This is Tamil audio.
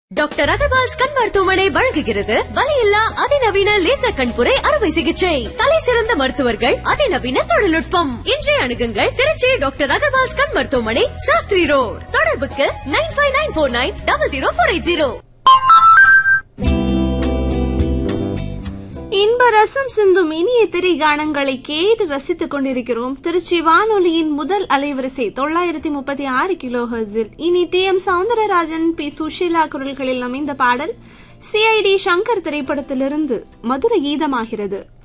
டாக்டர் அகர்வால்ஸ் கண் மருத்துவமனை வழங்குகிறது வலியில்லா அதிநவீன லேசர் கண்புரை அறுவை சிகிச்சை தலை சிறந்த மருத்துவர்கள் அதிநவீன தொழில்நுட்பம் இன்றைய அணுகுங்கள் திருச்சி டாக்டர் அகர்வால்ஸ் கண் மருத்துவமனை சாஸ்திரி ரோட் தொடர்புக்கு nine five nine four nine double zero four eight zero இன்ப ரசம் சிந்தும் இனிய திரை கானங்களை கேட்டு ரசித்துக் கொண்டிருக்கிறோம் திருச்சி வானொலியின் முதல் அலைவரிசை தொள்ளாயிரத்தி முப்பத்தி ஆறு கிலோ ஹெர்ட்ஸில் இனி T M Soundararajan P Susheela குரல்களில் அமைந்த பாடல் சிஐடி சங்கர் திரைப்படத்திலிருந்து மதுர கீதமாகிறது